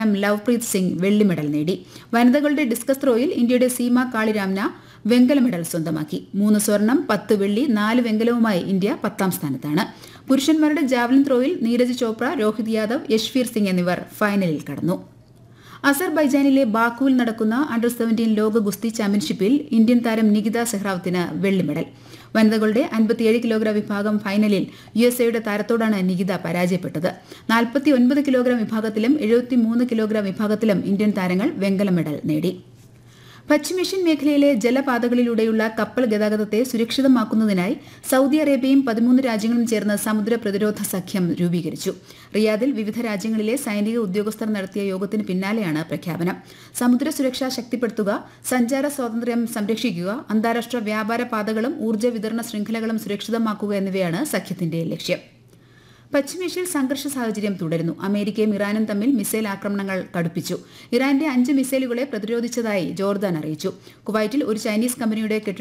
ലവ്പ്രീത് സിംഗ് വെള്ളി മെഡൽ നേടി വനിതകളുടെ ഡിസ്കസ് ത്രോയിൽ ഇന്ത്യയുടെ സീമ കാളിരാംന വെങ്കല മെഡൽ സ്വന്തമാക്കി മൂന്ന് സ്വർണം പത്ത് വെള്ളി നാല് വെങ്കലവുമായി ഇന്ത്യ പത്താം സ്ഥാനത്താണ് പുരുഷന്മാരുടെ ജാവലിൻ ത്രോയിൽ നീരജ് ചോപ്ര രോഹിത് യാദവ് യശ്വീർ സിംഗ് എന്നിവർ ഫൈനലിൽ കടന്നു അസർബൈജാനിലെ ബാക്കുവിൽ നടക്കുന്ന അണ്ടർ സെവന്റീൻ ലോക ഗുസ്തി ചാമ്പ്യൻഷിപ്പിൽ ഇന്ത്യൻ താരം നികിത സെഹ്റാവത്തിന് വെള്ളി മെഡൽ വനിതകളുടെ അൻപത്തിയേഴ് കിലോഗ്രാം വിഭാഗം ഫൈനലിൽ യു എസ് എയുടെ താരത്തോടാണ് നികിത പരാജയപ്പെട്ടത് നാൽപ്പത്തി ഒൻപത് കിലോഗ്രാം വിഭാഗത്തിലും എഴുപത്തിമൂന്ന് കിലോഗ്രാം വിഭാഗത്തിലും ഇന്ത്യൻ താരങ്ങൾ വെങ്കല മെഡൽ നേടി പശ്ചിമേഷ്യൻ മേഖലയിലെ ജലപാതകളിലൂടെയുള്ള കപ്പൽ ഗതാഗതത്തെ സുരക്ഷിതമാക്കുന്നതിനായി സൌദി അറേബ്യയും പതിമൂന്ന് രാജ്യങ്ങളും ചേർന്ന് സമുദ്ര പ്രതിരോധ സഖ്യം രൂപീകരിച്ചു റിയാദിൽ വിവിധ രാജ്യങ്ങളിലെ സൈനിക ഉദ്യോഗസ്ഥർ നടത്തിയ യോഗത്തിന് പിന്നാലെയാണ് പ്രഖ്യാപനം സമുദ്ര സുരക്ഷ ശക്തിപ്പെടുത്തുക സഞ്ചാര സ്വാതന്ത്ര്യം സംരക്ഷിക്കുക അന്താരാഷ്ട്ര വ്യാപാര പാതകളും ഊർജ്ജ വിതരണ ശൃംഖലകളും സുരക്ഷിതമാക്കുക എന്നിവയാണ് സഖ്യത്തിന്റെ ലക്ഷ്യം പശ്ചിമേഷ്യയിൽ സംഘർഷ സാഹചര്യം തുടരുന്നു അമേരിക്കയും ഇറാനും തമ്മിൽ മിസൈൽ ആക്രമണങ്ങൾ കടുപ്പിച്ചു ഇറാന്റെ അഞ്ച് മിസൈലുകളെ പ്രതിരോധിച്ചതായി ജോർദാൻ അറിയിച്ചു കുവൈറ്റിൽ ഒരു ചൈനീസ് കമ്പനിയുടെ കെട്ടിട